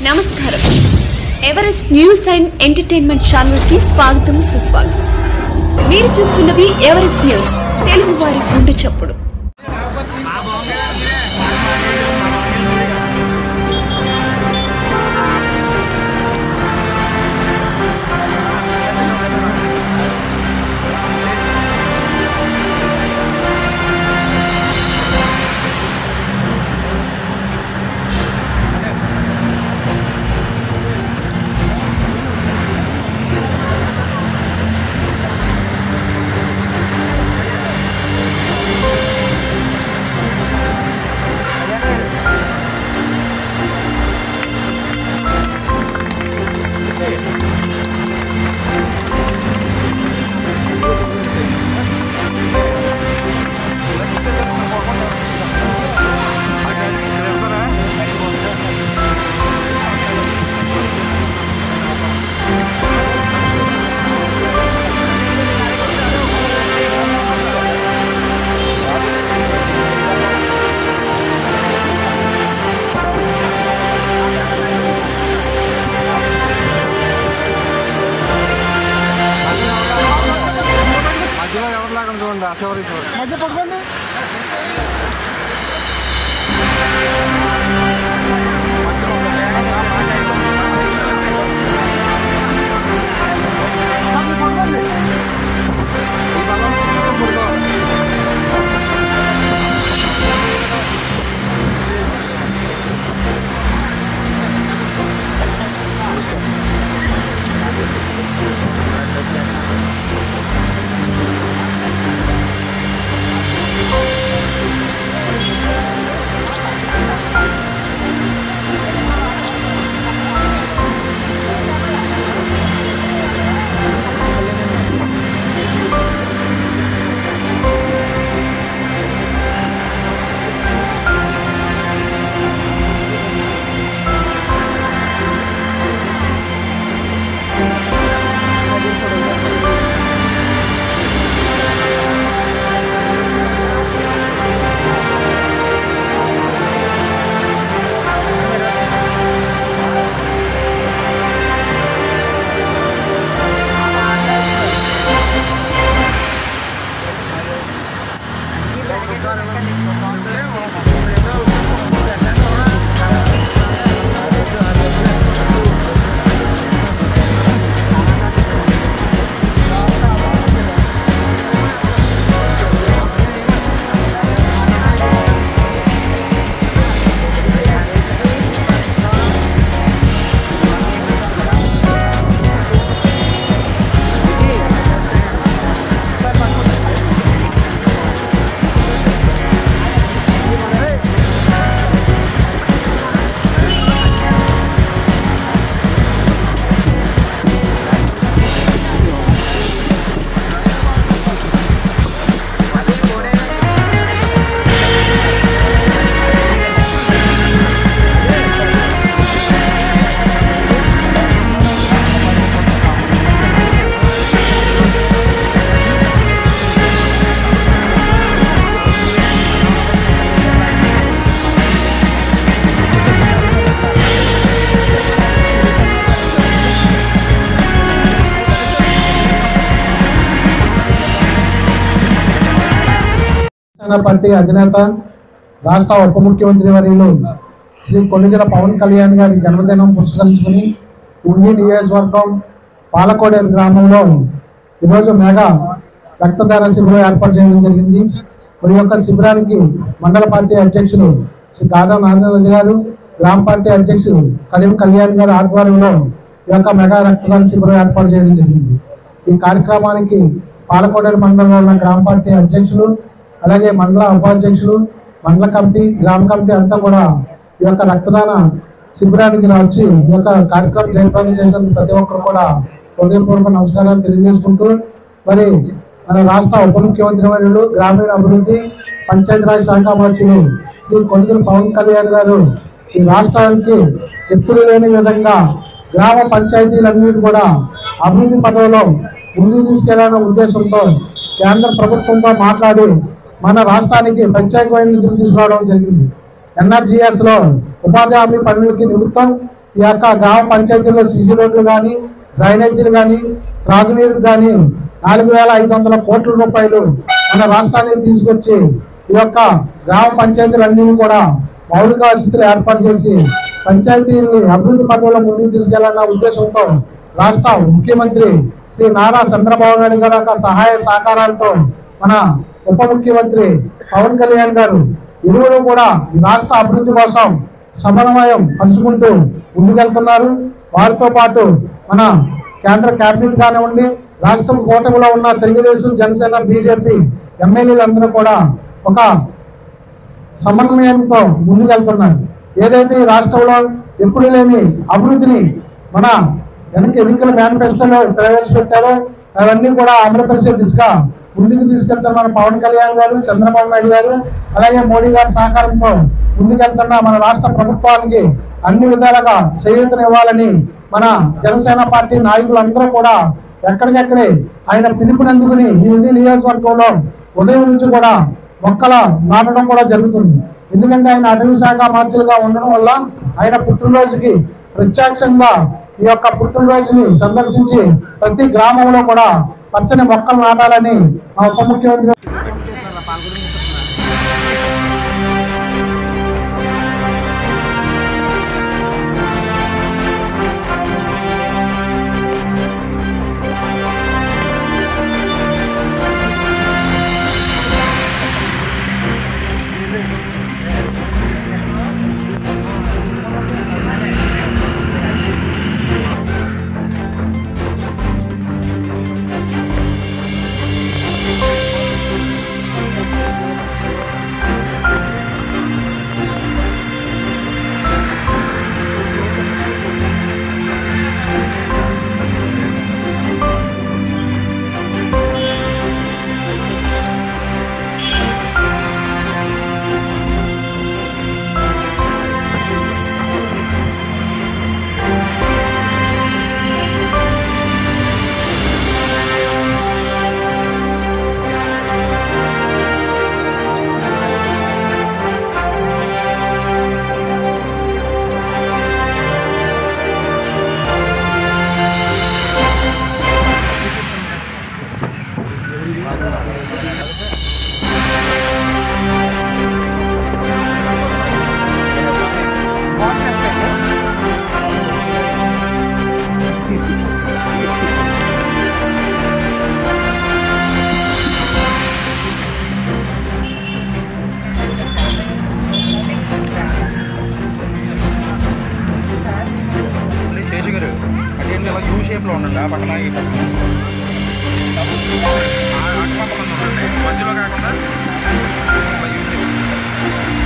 నమస్కారం Everest news and entertainment channel కి స్వాగతం సుస్వాగతం మీరు చూస్తున్నది ఎవరెస్ట్ న్యూస్ తెలుగు వారి గుండె చప్పుడు మధ్యలో ఎవరు లేకుండా చూడండి ఆ చివరి చివరి మధ్య పడుకోండి సార్, మీరు పడుకోండి. ఈ బలం పడుకో జనసేన పార్టీ అధినేత రాష్ట్ర ఉప ముఖ్యమంత్రి వర్యులు శ్రీ కొన్నిజల పవన్ కళ్యాణ్ గారి జన్మదినం పురస్కరించుకుని ఉండి నియోజకవర్గం పాలకోడేరు గ్రామంలో ఈరోజు మెగా రక్తదాన శిబిరం ఏర్పాటు చేయడం జరిగింది మరి యొక్క శిబిరానికి మండల పార్టీ అధ్యక్షులు శ్రీ గాదా నారాయణ గారు గ్రామ పార్టీ అధ్యక్షులు కడియం కళ్యాణ్ గారి ఆధ్వర్యంలో ఈ యొక్క మెగా రక్తదాన శిబిరం ఏర్పాటు చేయడం జరిగింది ఈ కార్యక్రమానికి పాలకోడేరు మండలంలో ఉన్న గ్రామ పార్టీ అధ్యక్షులు అలాగే మండల ఉపాధ్యక్షులు మండల కమిటీ గ్రామ కమిటీ అంతా కూడా ఈ యొక్క రక్తదాన శిబిరానికి వచ్చి ఈ యొక్క కార్యక్రమం జయప్రదం చేసినందుకు ప్రతి ఒక్కరు కూడా హృదయపూర్వక నమస్కారాలు తెలియజేసుకుంటూ మరి మన రాష్ట్ర ఉప ముఖ్యమంత్రి వర్యులు గ్రామీణ అభివృద్ధి పంచాయతీరాజ్ శాఖ మంత్రులు శ్రీ కొడుకుల పవన్ కళ్యాణ్ గారు ఈ రాష్ట్రానికి ఎప్పుడు లేని విధంగా గ్రామ పంచాయతీలన్నిటి కూడా అభివృద్ధి పదవిలో ముందుకు తీసుకెళ్లాలనే ఉద్దేశంతో కేంద్ర ప్రభుత్వంతో మాట్లాడి మన రాష్ట్రానికి ప్రత్యేకమైన నిధులు తీసుకురావడం జరిగింది ఎన్ఆర్జీఎస్ లో ఉపాధి హామీ పనులకి నిమిత్తం ఈ యొక్క గ్రామ పంచాయతీల్లో సీసీ రోడ్లు కానీ డ్రైనేజీలు కానీ త్రాగునీరు కానీ నాలుగు వేల ఐదు వందల కోట్ల రూపాయలు మన రాష్ట్రానికి తీసుకొచ్చి ఈ యొక్క గ్రామ పంచాయతీలన్నీ కూడా మౌలిక వసతులు ఏర్పాటు చేసి పంచాయతీని అభివృద్ధి పథంలో ముందుకు తీసుకెళ్లాలన్న ఉద్దేశంతో రాష్ట్ర ముఖ్యమంత్రి శ్రీ నారా చంద్రబాబు నాయుడు గారి యొక్క సహాయ సహకారాలతో మన ఉప ముఖ్యమంత్రి పవన్ కళ్యాణ్ గారు ఇరువురు కూడా ఈ రాష్ట్ర అభివృద్ధి కోసం సమన్వయం పంచుకుంటూ ముందుకెళ్తున్నారు వారితో పాటు మన కేంద్ర కేబినెట్ కానివ్వండి రాష్ట్రం కూటమిలో ఉన్న తెలుగుదేశం జనసేన బీజేపీ ఎమ్మెల్యేలందరూ కూడా ఒక సమన్వయంతో ముందుకెళ్తున్నారు ఏదైతే ఈ రాష్ట్రంలో ఎప్పుడు లేని అభివృద్ధిని మన వెనక ఎన్నికల మేనిఫెస్టోలో ప్రవేశపెట్టారో అవన్నీ కూడా ఆంధ్రప్రదేశ్ దిశగా ముందుకు తీసుకెళ్తున్న మన పవన్ కళ్యాణ్ గారు చంద్రబాబు నాయుడు గారు అలాగే మోడీ గారి సహకారంతో ముందుకెళ్తున్న మన రాష్ట్ర ప్రభుత్వానికి అన్ని విధాలుగా చేయూతనివ్వాలని మన జనసేన పార్టీ నాయకులందరూ కూడా ఎక్కడికెక్కడే ఆయన పిలుపునందుకుని ఈ ఉండి నియోజకవర్గంలో ఉదయం నుంచి కూడా మొక్కల నాటడం కూడా జరుగుతుంది ఎందుకంటే ఆయన అటవీ శాఖ మార్చులుగా ఉండడం వల్ల ఆయన పుట్టినరోజుకి ప్రత్యక్షంగా ఈ యొక్క పుట్టినరోజుని సందర్శించి ప్రతి గ్రామంలో కూడా పచ్చని మొక్కలు నాటాలని మా ఉప ముఖ్యమంత్రి శేషు గారు అటెండ్ ఇలా యూ షేప్లో ఉండండి ఆ పక్కన ఈ పక్కన ఆ అటు పక్కన ఉండండి మధ్యలో కాకుండా ఇలా యూ షేప్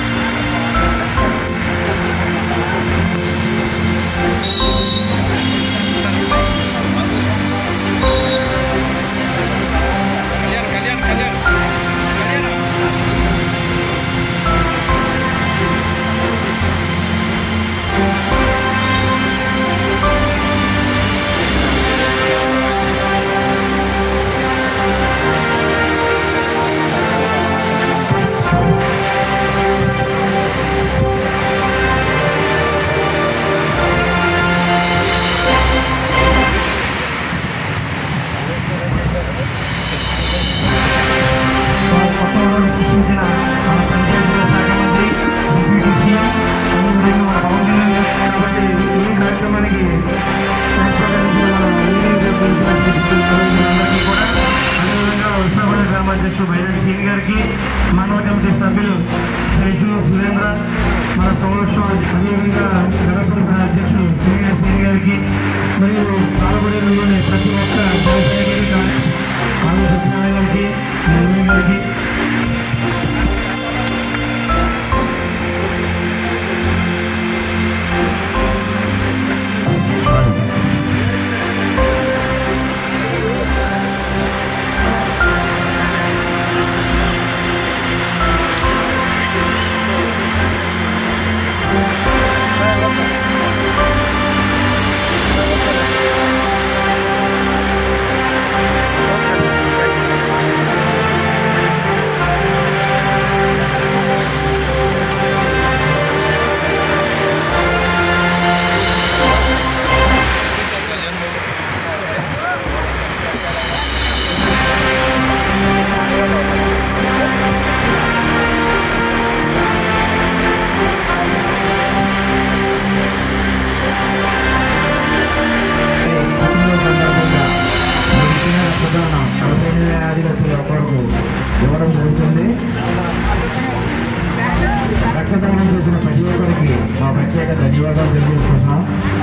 సరే, సరే. కళ్యాణ్ కళ్యాణ్ కళ్యాణ్ కళ్యాణ్ ధన్యవాదాలు తెలియజేస్తున్నాం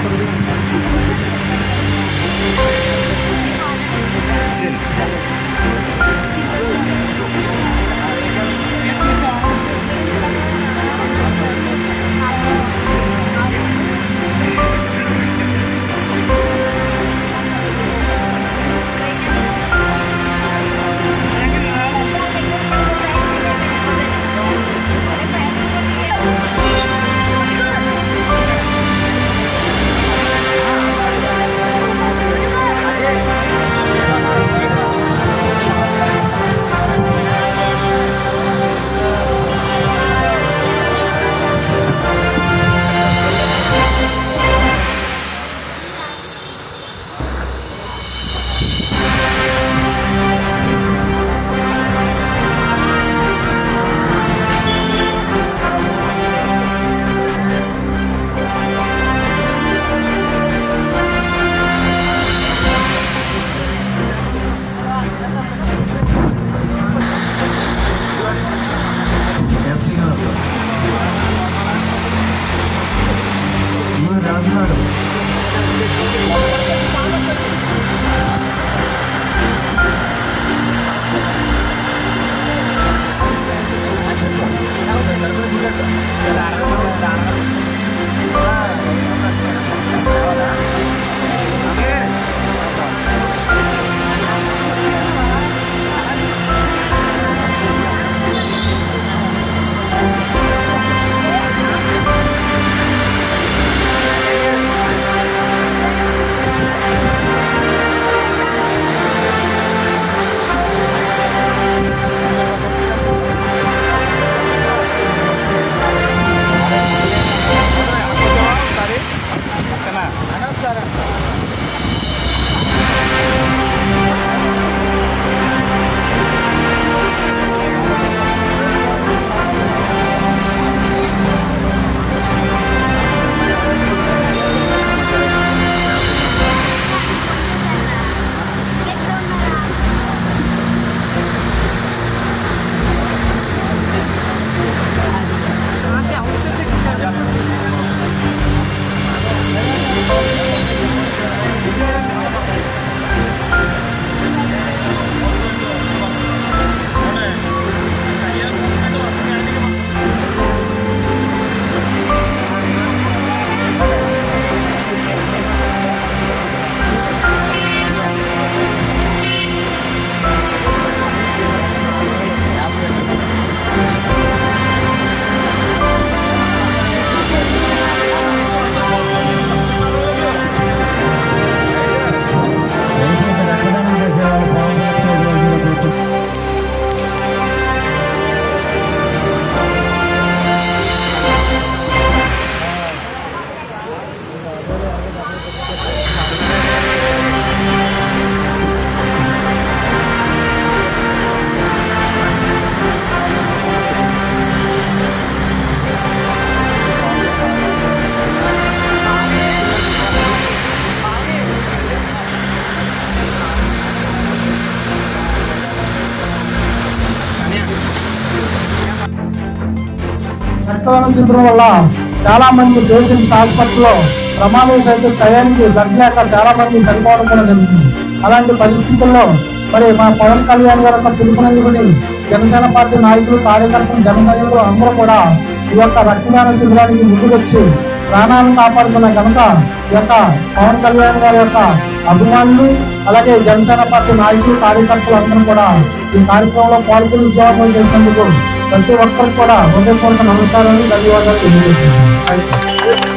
రక్తదాన శిబిరం వల్ల చాలా మంది పేషెంట్స్ హాస్పిటల్లో ప్రమాదం సైతం టయానికి బ్లడ్ లేక చాలా మంది చనిపోవడం కూడా జరుగుతుంది అలాంటి పరిస్థితుల్లో మరి మా పవన్ కళ్యాణ్ గారి యొక్క పిలుపునందుకుని జనసేన పార్టీ నాయకులు కార్యకర్తలు జన సైనికులు అందరూ కూడా ఈ యొక్క రక్తదాన శిబిరానికి ముందుకొచ్చి ప్రాణాలను కాపాడుకున్న ఘనత ఈ యొక్క పవన్ కళ్యాణ్ గారి యొక్క అభిమానులు అలాగే జనసేన పార్టీ నాయకులు కార్యకర్తలు అందరూ కూడా ఈ కార్యక్రమంలో పాల్గొని విజయవంతం చేసినందుకు ప్రతి ఒక్కరికి కూడా హృదయపూర్వక నమస్కారాలు ధన్యవాదాలు తెలియజేస్తున్నాను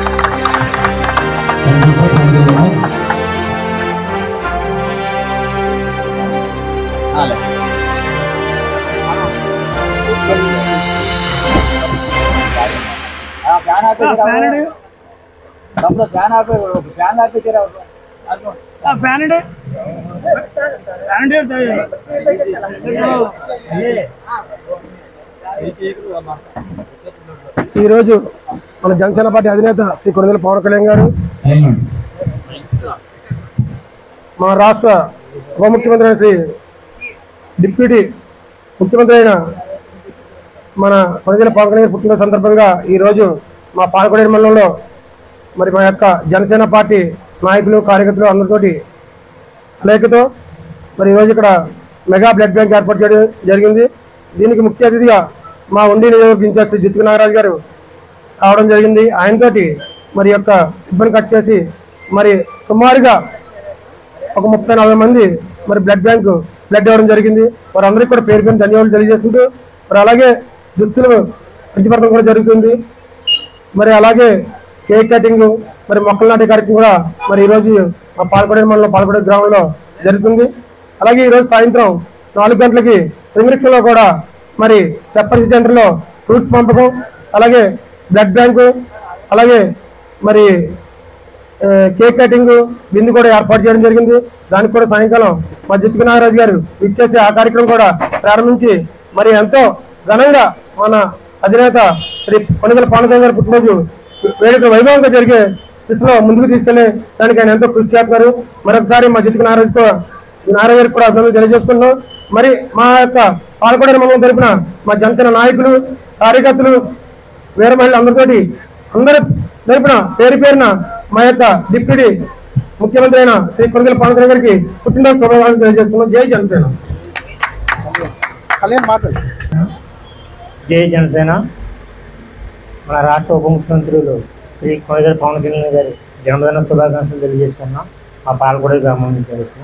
ఫ్యాన్ ఆపేసారా ఫ్యాన్ ఆపే ఫ్యాన్ ఆపేసారా ఫ్యాన్ ఫ్యాన్ ఈరోజు మన జనసేన పార్టీ అధినేత శ్రీ కొనిదెల పవన్ కళ్యాణ్ గారు మా రాష్ట్ర ఉప ముఖ్యమంత్రి అయిన శ్రీ డిప్యూటీ ముఖ్యమంత్రి అయిన మన కొనిదెల పవన్ కళ్యాణ్ గారి పుట్టిన సందర్భంగా ఈరోజు మా పాలకొడేరు మండలంలో మరి మా యొక్క జనసేన పార్టీ నాయకులు కార్యకర్తలు అందరితోటి లేఖతో మరి ఈరోజు ఇక్కడ మెగా బ్లడ్ బ్యాంక్ ఏర్పాటు చేయడం జరిగింది దీనికి ముఖ్య అతిథిగా మా ఉండి నియోజకవర్గ ఇన్ఛార్జ్ జిత్కు నాగరాజు గారు రావడం జరిగింది ఆయనతోటి మరి యొక్క ఇబ్బంది కట్ చేసి మరి సుమారుగా ఒక ముప్పై నలభై మంది మరి బ్లడ్ బ్యాంక్ బ్లడ్ ఇవ్వడం జరిగింది వారందరికీ కూడా పేరు పేరు ధన్యవాదాలు తెలియజేసుకుంటూ మరి అలాగే దుస్తులు పంచిపడతం కూడా జరుగుతుంది మరి అలాగే కేక్ కటింగ్ మరి మొక్కలు నాటే కార్యక్రమం కూడా మరి ఈరోజు మా పాల్పడే మండలం పాల్పడే గ్రామంలో జరుగుతుంది అలాగే ఈరోజు సాయంత్రం నాలుగు గంటలకి సింగరిక్షలో కూడా మరి పెప్పర్సీ సెంటర్లో ఫ్రూట్స్ పంపకం అలాగే బ్లడ్ బ్యాంకు అలాగే మరి ఆ, కేక్ కటింగ్ బిందు కూడా ఏర్పాటు చేయడం జరిగింది దానికి కూడా సాయంకాలం మా జిత్కు నాగరాజు గారు ఇచ్చేసి ఆ కార్యక్రమం కూడా ప్రారంభించి మరి ఎంతో ఘనంగా మన అధినేత శ్రీ కొనిదల పవన్ కళ్యాణ్ గారి పుట్టినరోజు వేడుక వైభవంగా జరిగే దిశలో ముందుకు తీసుకెళ్లే దానికి ఆయన ఎంతో కృషి చేస్తున్నారు మరొకసారి మా జిత్కు నాగరాజు కూ- నారాయణ గారికి కూడా అభినందనలు తెలియజేసుకుంటున్నాం మరి మా యొక్క పాల్గొనే మండలం తరపున మా జనసేన నాయకులు కార్యకర్తలు వీర మహిళలు అందరితోటి అందరి తరపున పేరు పేరున మా యొక్క డిప్యూటీ ముఖ్యమంత్రి అయిన శ్రీ కొనుగోలు పవన్ కళ్యాణ్ గారికి పుట్టినరోజు శుభాకాంక్షలు తెలియజేస్తున్నాం జై జనసేన కళ్యాణ్ మాట్లాడు జై జనసేన మన రాష్ట్ర ఉప ముఖ్యమంత్రులు శ్రీ కొనిదల పవన్ కళ్యాణ్ గారి జన్మదిన శుభాకాంక్షలు తెలియజేసుకున్నాం మా పాలకొడ గ్రామం నుంచి వెళ్తున్నాం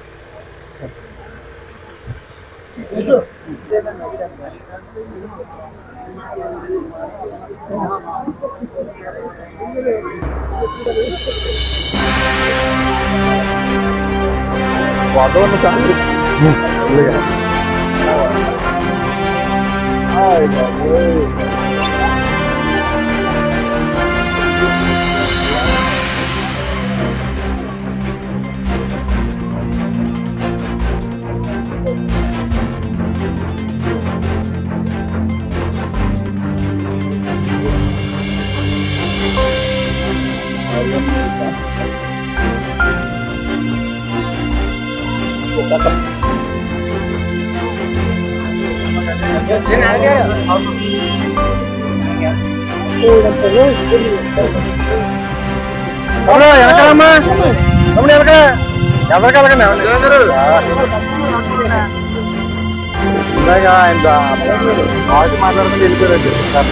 వెనకమ్మా తమ్ముడు వెనక ఎవరికి వెళ్ళకండి ఇందాక ఆయన ఆవిడ మాట్లాడుకుంటే వెళ్ళిపోయారు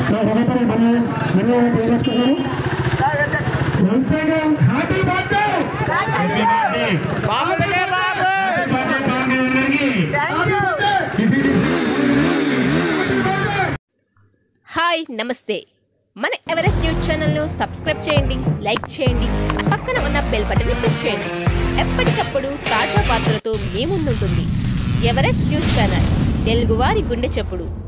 హాయ్ నమస్తే మన ఎవరెస్ట్ న్యూస్ ఛానల్ను సబ్స్క్రైబ్ చేయండి లైక్ చేయండి పక్కన ఉన్న బెల్ బటన్ని ప్రెస్ చేయండి ఎప్పటికప్పుడు తాజా వార్తలతో మీ ముందుంటుంది ఎవరెస్ట్ న్యూస్ ఛానల్ తెలుగువారి గుండె చప్పుడు